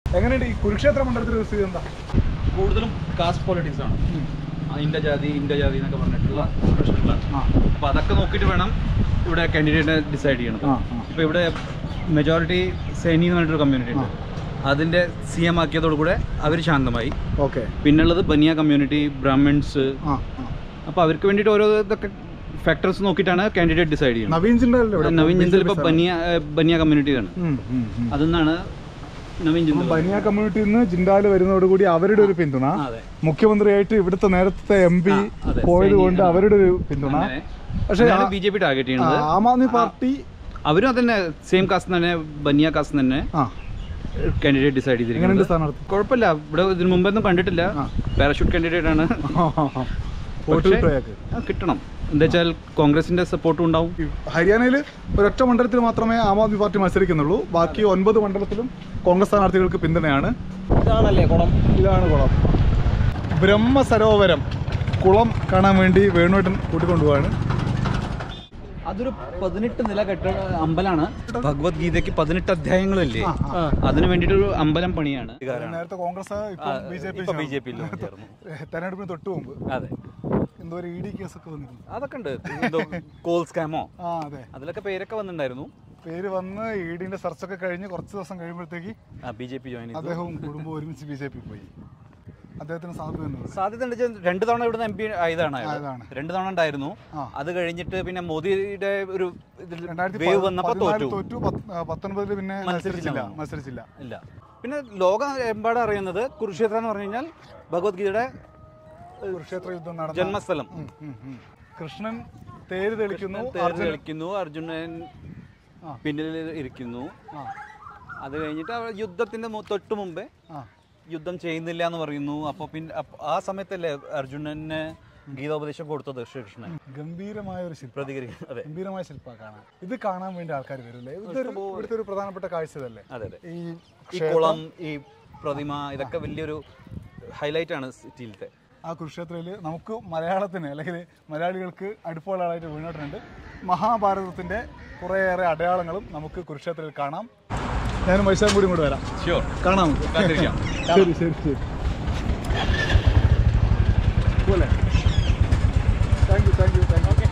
എങ്ങനെയുണ്ട് ഈ കുരുക്ഷേത്ര മണ്ഡലത്തിൽ സ്ഥിതി എന്താ കൂടുതലും കാസ്റ്റ് പൊളിറ്റിക്സ് ആണ് ആ, ഇന്ന ജാതി ഇന്ന ജാതി എന്നൊക്കെ പറഞ്ഞിട്ടുള്ള പ്രശ്നങ്ങളാണ് ആ അപ്പോൾ അതൊക്കെ നോക്കിയിട്ട് വേണം ഇവിടെ കാൻഡിഡേറ്റിനെ ഡിസൈഡ് ചെയ്യണം ആ, ആ. ഇപ്പോൾ ഇവിടെ മെജോറിറ്റി സൈനി എന്ന് പറഞ്ഞിട്ടൊരു കമ്മ്യൂണിറ്റി ഉണ്ട് അതിൻ്റെ സി എം ആക്കിയതോടുകൂടെ അവർ ശാന്തമായി ഓക്കെ പിന്നുള്ളത് ബനിയ കമ്മ്യൂണിറ്റി ബ്രാഹ്മിൺസ് ആ ആ. അപ്പോൾ അവർക്ക് വേണ്ടിയിട്ട് ഓരോ ഇതൊക്കെ ഫാക്ടേഴ്സ് നോക്കിയിട്ടാണ് കാൻഡിഡേറ്റ് ഡിസൈഡ് ചെയ്യുന്നത് നവീൻ ജിണ്ടൽ ഇവിടെ നവീൻ ജിന്ദൽ ഇപ്പോൾ ബനിയ ഏഹ്, ബനിയ കമ്മ്യൂണിറ്റിയാണ് ഉം, ഉം, ഉം. അതെന്നാണ് നവീൻ അപ്പം ജിന്ദൽ ബനിയ കമ്മ്യൂണിറ്റിയിൽ നിന്ന് ജിണ്ടാല് വരുന്നതോടുകൂടി അവരുടെ ഒരു പിന്തുണ ആ, അതെ മുഖ്യമന്ത്രിയായിട്ട് ഇവിടുത്തെ നേരത്തെ എം പി ആ, അതെ. പോയത് കൊണ്ട് സൈനി, ആ. അവരുടെ ഒരു പിന്തുണ പക്ഷേ ആ- ബി ജെ പി ടാർഗറ്റ് ആ, ചെയ്യുന്നത് ആം ആദ്മി പാർട്ടി അവരും അതന്നെ സെയിം കാസ്റ്റ് തന്നെ ബനിയ കാസ്റ്റ് തന്നെ ആ കാൻഡിഡേറ്റ് ഡിസൈഡ് എങ്ങനെയുണ്ട് ചെയ്തിരിക്കുന്നത് സ്ഥാനാർത്ഥി കുഴപ്പമില്ല ഇവിടെ ഇതിനു മുമ്പൊന്നും കണ്ടിട്ടില്ല ആ. പാരഷൂട്ട് കാൻഡിഡേറ്റ് ആണ് വോട്ട് പക്ഷേ- കിട്ടും അയാൾക്ക് ആ, കിട്ടണം എന്താ വെച്ചാൽ കോൺഗ്രസിന്റെ സപ്പോർട്ടും ഉണ്ടാവും ഈ ഹരിയാനയിൽ ഒരൊറ്റ മണ്ഡലത്തിൽ മാത്രമേ ആം ആദ്മി പാർട്ടി മത്സരിക്കുന്നുള്ളൂ ബാക്കി ഒൻപത് മണ്ഡലത്തിലും കോൺഗ്രസ് സ്ഥാനാർത്ഥികൾക്ക് പിന്തുണയാണ് ഇതാണല്ലേ കുളം ഇതാണ് കുളം ബ്രഹ്മസരോവരം കുളം കാണാൻ വേണ്ടി വേണുവേട്ടൻ കൂട്ടിക്കൊണ്ടുപോവാണ് അതൊരു പതിനെട്ട് നില കെട്ടിട അമ്പലാണ് ഭഗവത്ഗീതയ്ക്ക് പതിനെട്ട് അധ്യായങ്ങളില്ലേ ആ, ആ. അതിന് വേണ്ടിയിട്ടൊരു അമ്പലം പണിയാണ് നേരത്തെ കോൺഗ്രസ് ഇപ്പം ബി ജെ പി ഇപ്പൊ ബി ജെ പിയിൽ ചേർന്നു തെരഞ്ഞെടുപ്പിന് തൊട്ട് മുമ്പ് അതെ എന്തോ ഒരു ഇ ഡി കേസൊക്കെ വന്നിരുന്നു അതൊക്കെ ഉണ്ട് എന്തോ കോൾ സ്കാമോ ആ അതെ അതിലൊക്കെ പേരൊക്കെ വന്നിട്ടുണ്ടായിരുന്നു പേര് വന്ന് ഇ ഡിന്റെ സെർച്ച് ഒക്കെ കഴിഞ്ഞ് കുറച്ച് ദിവസം കഴിയുമ്പോഴത്തേക്ക് ബി ജെ പി ജോയിൻ ചെയ്തു അദ്ദേഹവും കുടുംബവും ഒരുമിച്ച് ബി ജെ പി പോയി അദ്ദേഹത്തിന് സാധ്യത ഉണ്ട് സാധ്യത ഉണ്ട് വെച്ചാൽ രണ്ട് തവണ ഇവിടുന്ന് എം പി ആയതാണ് അയാൾ. ആയതാണ്. രണ്ട് തവണ ഉണ്ടായിരുന്നു ആ. അത് കഴിഞ്ഞിട്ട് പിന്നെ മോദിയുടെ ഒരു ഇതിൽ രണ്ടായിരത്തി വേവ് വന്നപ്പോ പതിനാല് തോറ്റു തോറ്റു പത്ത്- ആ, പത്തൊൻപതില് പിന്നെ മത്സരിച്ചില്ല മത്സരിച്ചില്ല. മത്സരിച്ചില്ല ഇല്ല പിന്നെ ലോകം എമ്പാടും അറിയുന്നത് കുരുക്ഷേത്ര എന്ന് പറഞ്ഞു കഴിഞ്ഞാൽ ഭഗവത്ഗീതയുടെ കുരുക്ഷേത്ര യുദ്ധം നടന്ന ജന്മസ്ഥലം ഉം, ഉം, ഉം. കൃഷ്ണൻ തേര് തെളിക്കുന്നു തേര് അർജുനൻ- കളിക്കുന്നു അർജുനൻ ആ. പിന്നിൽ ഇരിക്കുന്നു ആ, അത് കഴിഞ്ഞിട്ട് അവർ യുദ്ധത്തിന്റെ മു- തൊട്ട് മുമ്പേ ആ. യുദ്ധം ചെയ്യുന്നില്ല എന്ന് പറയുന്നു അപ്പോൾ പിന്നെ അപ്പ- ആ സമയത്തല്ലേ അർജുനന് ഗീതോപദേശം കൊടുത്തത് ശ്രീകൃഷ്ണൻ ഗംഭീരമായ ഒരു ശില്പം പ്രതികരിക്കും അതെ ഗംഭീരമായ ശില്പം കാണാൻ ഇത് കാണാൻ വേണ്ടി ആൾക്കാർ വരില്ലേ ഇതൊരു ഇവിടുത്തെ ഒരു പ്രധാനപ്പെട്ട കാഴ്ച ഇതല്ലേ അതെ അതെ ഈ ഈ കുളം ഈ പ്രതിമ ഇതൊക്കെ വലിയൊരു ഹൈലൈറ്റ് ആണ് സിറ്റിയിലത്തെ ആ കുരുക്ഷേത്രയിൽ നമുക്ക് മലയാളത്തിന് അല്ലെങ്കിൽ മലയാളികൾക്ക് അടുപ്പമുള്ള ആളായിട്ട് വീണിട്ടുണ്ട് മഹാഭാരതത്തിന്റെ കുറേയേറെ അടയാളങ്ങളും നമുക്ക് കുരുക്ഷേത്രത്തിൽ കാണാം ഞാനും മൈസാൻ കൂടി ഇങ്ങോട്ട് വരാം ഷുവർ കാണാം നമുക്ക്. കാത്തിരിക്കാം ശരി ശരി ശരി പോലെ thank you thank you thank U